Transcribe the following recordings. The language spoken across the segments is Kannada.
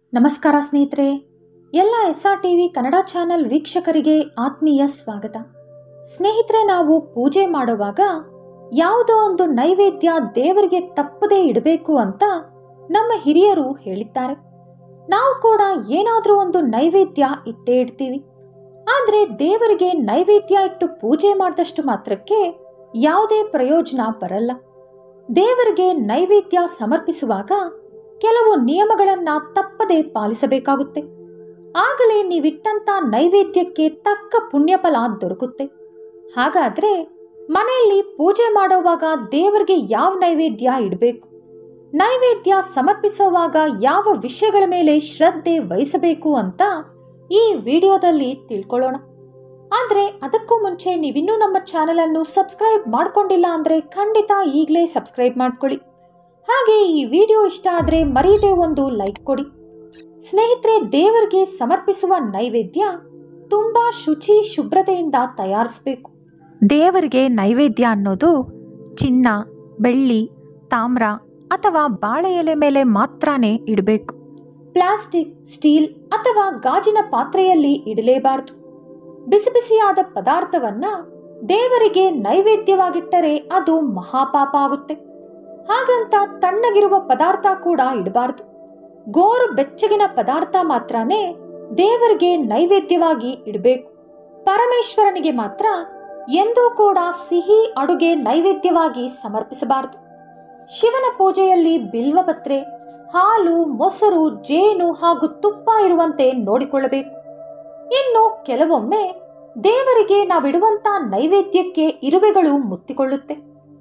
ನಮಸ್ಕಾರ ಸ್ನೇಹಿತರೆ ಎಲ್ಲ S R T V Kannada channel ವೀಕ್ಷಕರಿಗೆ ಆತ್ಮೀಯ ಸ್ವಾಗತ ಸ್ನೇಹಿತರೆ ನಾವು ಪೂಜೆ ಮಾಡುವಾಗ ಯಾವುದೋ ಒಂದು ನೈವೇದ್ಯ ದೇವರಿಗೆ ತಪ್ಪದೇ ಇಡಬೇಕು ಅಂತ ನಮ್ಮ ಹಿರಿಯರು ಹೇಳಿದ್ದಾರೆ ನಾವು ಕೂಡ ಏನಾದರೂ ಒಂದು ನೈವೇದ್ಯ ಇಟ್ಟೇ ಇಡ್ತೀವಿ ಆದರೆ ದೇವರಿಗೆ ನೈವೇದ್ಯ ಇಟ್ಟು ಪೂಜೆ ಮಾಡಿದಷ್ಟು ಮಾತ್ರಕ್ಕೆ ಯಾವುದೇ ಪ್ರಯೋಜನ ಬರಲ್ಲ ದೇವರಿಗೆ ನೈವೇದ್ಯ ಸಮರ್ಪಿಸುವಾಗ ಕೆಲವು ನಿಯಮಗಳನ್ನ ತಪ್ಪದೆ ಪಾಲಿಸಬೇಕಾಗುತ್ತೆ ಆಗಲೇ ನೀವಿಟ್ಟಂತ ನೈವೇದ್ಯಕ್ಕೆ ತಕ್ಕ ಪುಣ್ಯಫಲ ದೊರಕುತ್ತೆ ಹಾಗಾದ್ರೆ ಮನೆಯಲ್ಲಿ ಪೂಜೆ ಮಾಡೋವಾಗ ದೇವರಿಗೆ ಯಾವ ನೈವೇದ್ಯ ಇಡಬೇಕು ನೈವೇದ್ಯ ಸಮರ್ಪಿಸುವಾಗ ಯಾವ ವಿಷಯಗಳ ಮೇಲೆ ಶ್ರದ್ಧೆ ವಹಿಸಬೇಕು ಅಂತ ಈ ವಿಡಿಯೋದಲ್ಲಿ ತಿಳ್ಕೊಳ್ಳೋಣ ಆದರೆ ಅದಕ್ಕೂ ಮುಂಚೆ ನೀವಿನ್ನೂ ನಮ್ಮ ಚಾನಲನ್ನು ಸಬ್ಸ್ಕ್ರೈಬ್ ಮಾಡ್ಕೊಂಡಿಲ್ಲ ಅಂದರೆ ಖಂಡಿತ ಈಗಲೇ ಸಬ್ಸ್ಕ್ರೈಬ್ ಮಾಡ್ಕೊಳ್ಳಿ ಹಾಗೆ ಈ ವಿಡಿಯೋ ಇಷ್ಟ ಆದರೆ ಮರೀದೆ ಒಂದು ಲೈಕ್ ಕೊಡಿ ಸ್ನೇಹಿತರೆ ದೇವರಿಗೆ ಸಮರ್ಪಿಸುವ ನೈವೇದ್ಯ ತುಂಬಾ ಶುಚಿ ಶುಭ್ರತೆಯಿಂದ ತಯಾರಿಸಬೇಕು ದೇವರಿಗೆ ನೈವೇದ್ಯ ಅನ್ನೋದು ಚಿನ್ನ ಬೆಳ್ಳಿ ತಾಮ್ರ ಅಥವಾ ಬಾಳೆ ಎಲೆ ಮೇಲೆ ಮಾತ್ರನೇ ಇಡಬೇಕು ಪ್ಲಾಸ್ಟಿಕ್ ಸ್ಟೀಲ್ ಅಥವಾ ಗಾಜಿನ ಪಾತ್ರೆಯಲ್ಲಿ ಇಡಲೇಬಾರದು ಬಿಸಿ ಬಿಸಿಯಾದ ಪದಾರ್ಥವನ್ನ ದೇವರಿಗೆ ನೈವೇದ್ಯವಾಗಿಟ್ಟರೆ ಅದು ಮಹಾಪಾಪ ಆಗುತ್ತೆ ಹಾಗಂತ ತಣ್ಣಗಿರುವ ಪದಾರ್ಥ ಕೂಡ ಇಡಬಾರ್ದು ಗೋರು ಬೆಚ್ಚಗಿನ ಪದಾರ್ಥ ಮಾತ್ರನೇ ದೇವರಿಗೆ ನೈವೇದ್ಯವಾಗಿ ಇಡಬೇಕು ಪರಮೇಶ್ವರನಿಗೆ ಮಾತ್ರ ಎಂದೂ ಕೂಡ ಸಿಹಿ ಅಡುಗೆ ನೈವೇದ್ಯವಾಗಿ ಸಮರ್ಪಿಸಬಾರದು ಶಿವನ ಪೂಜೆಯಲ್ಲಿ ಬಿಲ್ವಪತ್ರೆ ಹಾಲು ಮೊಸರು ಜೇನು ಹಾಗೂ ತುಪ್ಪ ಇರುವಂತೆ ನೋಡಿಕೊಳ್ಳಬೇಕು ಇನ್ನು ಕೆಲವೊಮ್ಮೆ ದೇವರಿಗೆ ನಾವಿಡುವಂತ ನೈವೇದ್ಯಕ್ಕೆ ಇರುವೆಗಳು ಮುತ್ತಿಕೊಳ್ಳುತ್ತೆ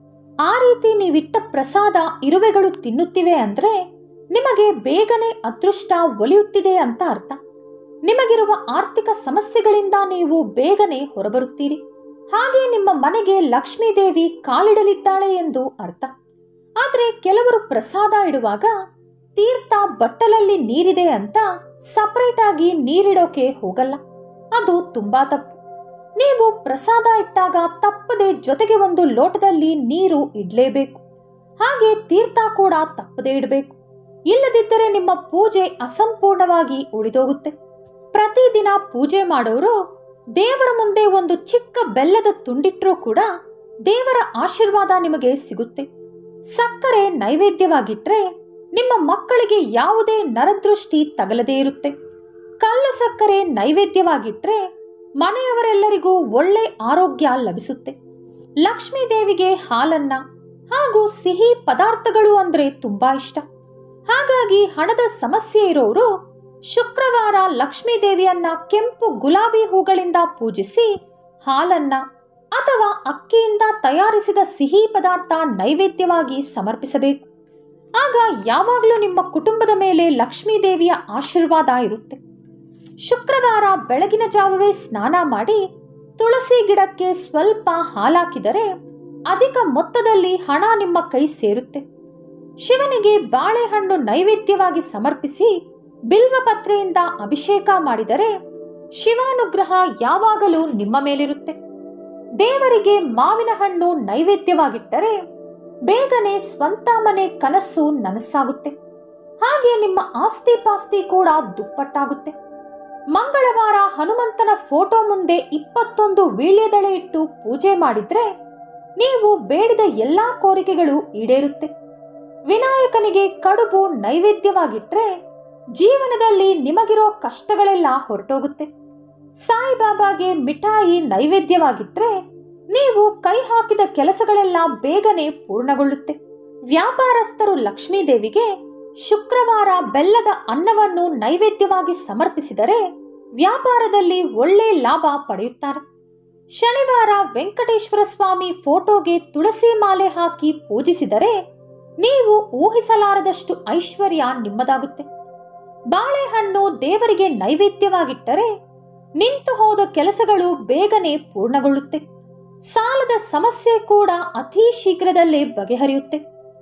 ಆ ರೀತಿ ನೀವಿಟ್ಟ ಪ್ರಸಾದ ಇರುವೆಗಳು ತಿನ್ನುತ್ತಿವೆ ಅಂದ್ರೆ ನಿಮಗೆ ಬೇಗನೆ ಅದೃಷ್ಟ ಒಲಿಯುತ್ತಿದೆ ಅಂತ ಅರ್ಥ ನಿಮಗಿರುವ ಆರ್ಥಿಕ ಸಮಸ್ಯೆಗಳಿಂದ ನೀವು ಬೇಗನೆ ಹೊರಬರುತ್ತೀರಿ ಹಾಗೆ ನಿಮ್ಮ ಮನೆಗೆ ಲಕ್ಷ್ಮೀ ದೇವಿ ಕಾಲಿಡಲಿದ್ದಾಳೆ ಎಂದು ಅರ್ಥ ಆದರೆ ಕೆಲವರು ಪ್ರಸಾದ ಇಡುವಾಗ ತೀರ್ಥ ಬಟ್ಟಲಲ್ಲಿ ನೀರಿದೆ ಅಂತ ಸಪರೇಟ್ ಆಗಿ ನೀರಿಡೋಕೆ ಹೋಗಲ್ಲ ಅದು ತುಂಬಾ ತಪ್ಪು ನೀವು ಪ್ರಸಾದ ಇಟ್ಟಾಗ ತಪ್ಪದೆ ಜೊತೆಗೆ ಒಂದು ಲೋಟದಲ್ಲಿ ನೀರು ಇಡ್ಲೇಬೇಕು ಹಾಗೆ ತೀರ್ಥ ಕೂಡ ತಪ್ಪದೆ ಇಡಬೇಕು ಇಲ್ಲದಿದ್ದರೆ ನಿಮ್ಮ ಪೂಜೆ ಅಸಂಪೂರ್ಣವಾಗಿ ಉಳಿದೋಗುತ್ತೆ ಪ್ರತಿದಿನ ಪೂಜೆ ಮಾಡೋರು ದೇವರ ಮುಂದೆ ಒಂದು ಚಿಕ್ಕ ಬೆಲ್ಲದ ತುಂಡಿಟ್ರೂ ಕೂಡ ದೇವರ ಆಶೀರ್ವಾದ ನಿಮಗೆ ಸಿಗುತ್ತೆ ಸಕ್ಕರೆ ನೈವೇದ್ಯವಾಗಿಟ್ರೆ ನಿಮ್ಮ ಮಕ್ಕಳಿಗೆ ಯಾವುದೇ ನರದೃಷ್ಟಿ ತಗಲದೇ ಇರುತ್ತೆ ಕಲ್ಲು ಸಕ್ಕರೆ ನೈವೇದ್ಯವಾಗಿಟ್ರೆ ಮನೆಯವರೆಲ್ಲರಿಗೂ ಒಳ್ಳೆ ಆರೋಗ್ಯ ಲಭಿಸುತ್ತೆ ಲಕ್ಷ್ಮೀ ದೇವಿಗೆ ಹಾಲನ್ನ ಹಾಗೂ ಸಿಹಿ ಪದಾರ್ಥಗಳು ಅಂದ್ರೆ ತುಂಬಾ ಇಷ್ಟ ಹಾಗಾಗಿ ಹಣದ ಸಮಸ್ಯೆ ಇರೋರು ಶುಕ್ರವಾರ ಲಕ್ಷ್ಮೀ ದೇವಿಯನ್ನ ಕೆಂಪು ಗುಲಾಬಿ ಹೂಗಳಿಂದ ಪೂಜಿಸಿ ಹಾಲನ್ನ ಅಥವಾ ಅಕ್ಕಿಯಿಂದ ತಯಾರಿಸಿದ ಸಿಹಿ ಪದಾರ್ಥ ನೈವೇದ್ಯವಾಗಿ ಸಮರ್ಪಿಸಬೇಕು ಆಗ ಯಾವಾಗಲೂ ನಿಮ್ಮ ಕುಟುಂಬದ ಮೇಲೆ ಲಕ್ಷ್ಮೀ ದೇವಿಯ ಆಶೀರ್ವಾದ ಇರುತ್ತೆ ಶುಕ್ರವಾರ ಬೆಳಗಿನ ಜಾವವೇ ಸ್ನಾನ ಮಾಡಿ ತುಳಸಿ ಗಿಡಕ್ಕೆ ಸ್ವಲ್ಪ ಹಾಲಾಕಿದರೆ ಅಧಿಕ ಮೊತ್ತದಲ್ಲಿ ಹಣ ನಿಮ್ಮ ಕೈ ಸೇರುತ್ತೆ ಶಿವನಿಗೆ ಬಾಳೆಹಣ್ಣು ನೈವೇದ್ಯವಾಗಿ ಸಮರ್ಪಿಸಿ ಬಿಲ್ವಪತ್ರೆಯಿಂದ ಅಭಿಷೇಕ ಮಾಡಿದರೆ ಶಿವಾನುಗ್ರಹ ಯಾವಾಗಲೂ ನಿಮ್ಮ ಮೇಲಿರುತ್ತೆ ದೇವರಿಗೆ ಮಾವಿನ ಹಣ್ಣು ನೈವೇದ್ಯವಾಗಿಟ್ಟರೆ ಬೇಗನೆ ಸ್ವಂತ ಮನೆ ಕನಸು ನನಸಾಗುತ್ತೆ ಹಾಗೆ ನಿಮ್ಮ ಆಸ್ತಿ ಪಾಸ್ತಿ ಕೂಡ ದುಪ್ಪಟ್ಟಾಗುತ್ತೆ ಮಂಗಳವಾರ ಹನುಮಂತನ ಫೋಟೋ ಮುಂದೆ ಇಪ್ಪತ್ತೊಂದು ವೀಳ್ಯದೆಲೆ ಇಟ್ಟು ಪೂಜೆ ಮಾಡಿದ್ರೆ ನೀವು ಬೇಡಿದ ಎಲ್ಲಾ ಕೋರಿಕೆಗಳು ಈಡೇರುತ್ತೆ ವಿನಾಯಕನಿಗೆ ಕಡುಬು ನೈವೇದ್ಯವಾಗಿಟ್ರೆ ಜೀವನದಲ್ಲಿ ನಿಮಗಿರೋ ಕಷ್ಟಗಳೆಲ್ಲ ಹೊರಟೋಗುತ್ತೆ ಸಾಯಿಬಾಬಾಗೆ ಮಿಠಾಯಿ ನೈವೇದ್ಯವಾಗಿಟ್ರೆ ನೀವು ಕೈ ಹಾಕಿದ ಕೆಲಸಗಳೆಲ್ಲ ಬೇಗನೆ ಪೂರ್ಣಗೊಳ್ಳುತ್ತೆ ವ್ಯಾಪಾರಸ್ಥರು ಲಕ್ಷ್ಮೀ ದೇವಿಗೆ ಶುಕ್ರವಾರ ಬೆಲ್ಲದ ಅನ್ನವನ್ನು ನೈವೇದ್ಯವಾಗಿ ಸಮರ್ಪಿಸಿದರೆ ವ್ಯಾಪಾರದಲ್ಲಿ ಒಳ್ಳೆ ಲಾಭ ಪಡೆಯುತ್ತಾರೆ ಶನಿವಾರ ವೆಂಕಟೇಶ್ವರ ಸ್ವಾಮಿ ಫೋಟೋಗೆ ತುಳಸಿ ಮಾಲೆ ಹಾಕಿ ಪೂಜಿಸಿದರೆ ನೀವು ಊಹಿಸಲಾರದಷ್ಟು ಐಶ್ವರ್ಯ ನಿಮ್ಮದಾಗುತ್ತೆ ಬಾಳೆಹಣ್ಣು ದೇವರಿಗೆ ನೈವೇದ್ಯವಾಗಿಟ್ಟರೆ ನಿಂತು ಹೋದ ಕೆಲಸಗಳು ಬೇಗನೆ ಪೂರ್ಣಗೊಳ್ಳುತ್ತೆ ಸಾಲದ ಸಮಸ್ಯೆ ಕೂಡ ಅತಿ ಶೀಘ್ರದಲ್ಲೇ ಬಗೆಹರಿಯುತ್ತೆ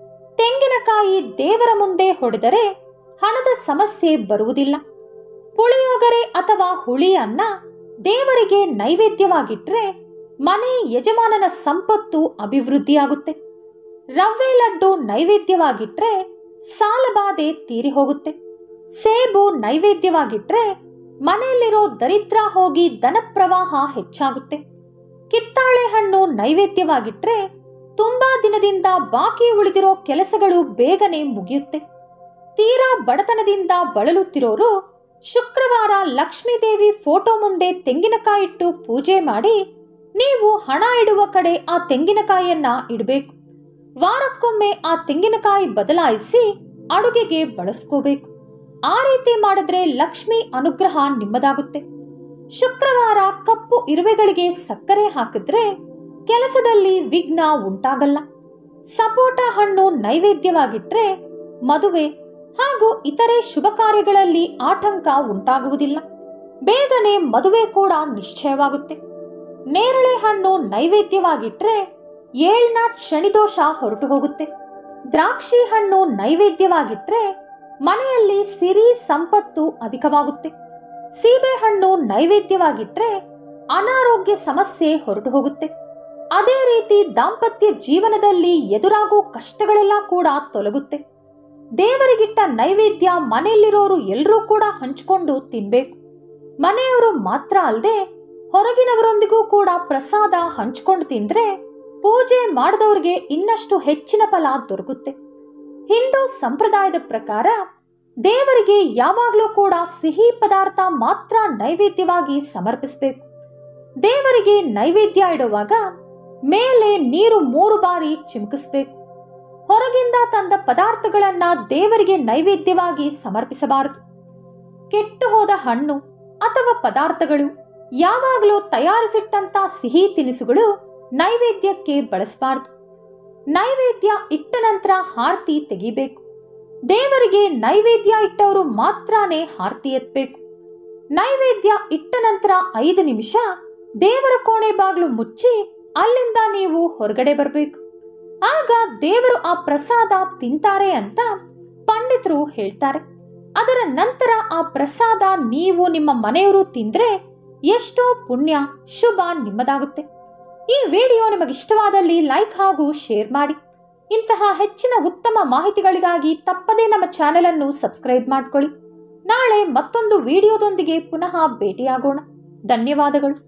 ತೆಂಗಿನಕಾಯಿ ದೇವರ ಮುಂದೆ ಹೊಡೆದರೆ ಹಣದ ಸಮಸ್ಯೆ ಬರುವುದಿಲ್ಲ ಪುಳಿಯೋಗರೆ ಅಥವಾ ಹುಳಿ ಅನ್ನ ದೇವರಿಗೆ ನೈವೇದ್ಯವಾಗಿಟ್ರೆ ಮನೆ ಯಜಮಾನನ ಸಂಪತ್ತು ಅಭಿವೃದ್ಧಿಯಾಗುತ್ತೆ ರವ್ವೆ ಲಡ್ಡು ನೈವೇದ್ಯವಾಗಿಟ್ರೆ ಸಾಲಬಾಧೆ ತೀರಿ ಹೋಗುತ್ತೆ ಸೇಬು ನೈವೇದ್ಯವಾಗಿಟ್ರೆ ಮನೆಯಲ್ಲಿರೋ ದರಿದ್ರ ಹೋಗಿ ಧನ ಪ್ರವಾಹ ಹೆಚ್ಚಾಗುತ್ತೆ ಕಿತ್ತಾಳೆ ಹಣ್ಣು ನೈವೇದ್ಯವಾಗಿಟ್ರೆ ತುಂಬಾ ದಿನದಿಂದ ಬಾಕಿ ಉಳಿದಿರೋ ಕೆಲಸಗಳು ಬೇಗನೆ ಮುಗಿಯುತ್ತೆ ತೀರಾ ಬಡತನದಿಂದ ಬಳಲುತ್ತಿರೋರು ಶುಕ್ರವಾರ ಲಕ್ಷ್ಮೀದೇವಿ ಫೋಟೋ ಮುಂದೆ ತೆಂಗಿನಕಾಯಿ ಇಟ್ಟು ಪೂಜೆ ಮಾಡಿ ನೀವು ಹಣ ಇಡುವ ಕಡೆ ಆ ತೆಂಗಿನಕಾಯಿಯನ್ನ ಇಡಬೇಕು ವಾರಕ್ಕೊಮ್ಮೆ ಆ ತೆಂಗಿನಕಾಯಿ ಬದಲಾಯಿಸಿ ಅಡುಗೆಗೆ ಬಳಸ್ಕೋಬೇಕು ಆ ರೀತಿ ಮಾಡಿದ್ರೆ ಲಕ್ಷ್ಮಿ ಅನುಗ್ರಹ ನಿಮ್ಮದಾಗುತ್ತೆ ಶುಕ್ರವಾರ ಕಪ್ಪು ಇರುವೆಗಳಿಗೆ ಸಕ್ಕರೆ ಹಾಕಿದ್ರೆ ಕೆಲಸದಲ್ಲಿ ವಿಘ್ನ ಉಂಟಾಗಲ್ಲ ಸಪೋಟ ಹಣ್ಣು ನೈವೇದ್ಯವಾಗಿಟ್ರೆ ಮದುವೆ ಹಾಗೂ ಇತರೆ ಶುಭ ಕಾರ್ಯಗಳಲ್ಲಿ ಆಟಂಕ ಉಂಟಾಗುವುದಿಲ್ಲ ಬೇಗನೆ ಮದುವೆ ಕೂಡ ನಿಶ್ಚಯವಾಗುತ್ತೆ ನೇರಳೆ ಹಣ್ಣು ನೈವೇದ್ಯವಾಗಿಟ್ರೆ ಏಳ್ನಾಟ್ ಶನಿದೋಷ ಹೊರಟು ಹೋಗುತ್ತೆ ದ್ರಾಕ್ಷಿ ಹಣ್ಣು ನೈವೇದ್ಯವಾಗಿಟ್ರೆ ಮನೆಯಲ್ಲಿ ಸಿರಿ ಸಂಪತ್ತು ಅಧಿಕವಾಗುತ್ತೆ ಸೀಬೆ ಹಣ್ಣು ನೈವೇದ್ಯವಾಗಿಟ್ರೆ ಅನಾರೋಗ್ಯ ಸಮಸ್ಯೆ ಹೊರಟು ಹೋಗುತ್ತೆ ಅದೇ ರೀತಿ ದಾಂಪತ್ಯ ಜೀವನದಲ್ಲಿ ಎದುರಾಗೋ ಕಷ್ಟಗಳೆಲ್ಲ ಕೂಡ ತೊಲಗುತ್ತೆ ದೇವರಿಗಿಟ್ಟ ನೈವೇದ್ಯ ಮನೆಯಲ್ಲಿರೋರು ಎಲ್ಲರೂ ಕೂಡ ಹಂಚಿಕೊಂಡು ತಿನ್ಬೇಕು ಮನೆಯವರು ಮಾತ್ರ ಅಲ್ಲದೆ ಹೊರಗಿನವರೊಂದಿಗೂ ಕೂಡ ಪ್ರಸಾದ ಹಂಚ್ಕೊಂಡು ತಿಂದ್ರೆ ಪೂಜೆ ಮಾಡಿದವ್ರಿಗೆ ಇನ್ನಷ್ಟು ಹೆಚ್ಚಿನ ಫಲ ದೊರಕುತ್ತೆ ಹಿಂದೂ ಸಂಪ್ರದಾಯದ ಪ್ರಕಾರ ದೇವರಿಗೆ ಯಾವಾಗಲೂ ಕೂಡ ಸಿಹಿ ಪದಾರ್ಥ ಮಾತ್ರ ನೈವೇದ್ಯವಾಗಿ ಸಮರ್ಪಿಸಬೇಕು ದೇವರಿಗೆ ನೈವೇದ್ಯ ಇಡುವಾಗ ಮೇಲೆ ನೀರು ಮೂರು ಬಾರಿ ಚಿಮುಕಿಸ್ಬೇಕು ಹೊರಗಿಂದ ತಂದ ಪದಾರ್ಥಗಳನ್ನ ದೇವರಿಗೆ ನೈವೇದ್ಯವಾಗಿ ಸಮರ್ಪಿಸಬಾರದು ಕೆಟ್ಟು ಹೋದ ಹಣ್ಣು ಅಥವಾ ಪದಾರ್ಥಗಳು ಯಾವಾಗಲೂ ತಯಾರಿಸಿಟ್ಟಂತ ಸಿಹಿ ತಿನಿಸುಗಳು ನೈವೇದ್ಯಕ್ಕೆ ಬಳಸಬಾರದು ನೈವೇದ್ಯ ಇಟ್ಟ ನಂತರ ಹಾರ್ತಿ ತೆಗಿಬೇಕು ದೇವರಿಗೆ ನೈವೇದ್ಯ ಇಟ್ಟವರು ಮಾತ್ರನೇ ಹಾರ್ತಿ ಎತ್ತಬೇಕು ನೈವೇದ್ಯ ಇಟ್ಟ ನಂತರ ಐದು ನಿಮಿಷ ದೇವರ ಕೋಣೆ ಬಾಗಿಲು ಮುಚ್ಚಿ ಅಲ್ಲಿಂದ ನೀವು ಹೊರಗಡೆ ಬರಬೇಕು ಆಗ ದೇವರು ಆ ಪ್ರಸಾದ ತಿಂತಾರೆ ಅಂತ ಪಂಡಿತರು ಹೇಳ್ತಾರೆ ಅದರ ನಂತರ ಆ ಪ್ರಸಾದ ನೀವು ನಿಮ್ಮ ಮನೆಯವರು ತಿಂದ್ರೆ ಎಷ್ಟೋ ಪುಣ್ಯ ಶುಭ ನಿಮ್ಮದಾಗುತ್ತೆ ಈ ವಿಡಿಯೋ ನಿಮಗೆ ಇಷ್ಟವಾದಲ್ಲಿ ಲೈಕ್ ಹಾಗೂ ಶೇರ್ ಮಾಡಿ ಇಂತಹ ಹೆಚ್ಚಿನ ಉತ್ತಮ ಮಾಹಿತಿಗಳಿಗಾಗಿ ತಪ್ಪದೇ ನಮ್ಮ ಚಾನೆಲ್ ಅನ್ನು ಸಬ್ಸ್ಕ್ರೈಬ್ ಮಾಡ್ಕೊಳ್ಳಿ ನಾಳೆ ಮತ್ತೊಂದು ವಿಡಿಯೋದೊಂದಿಗೆ ಪುನಃ ಭೇಟಿಯಾಗೋಣ ಧನ್ಯವಾದಗಳು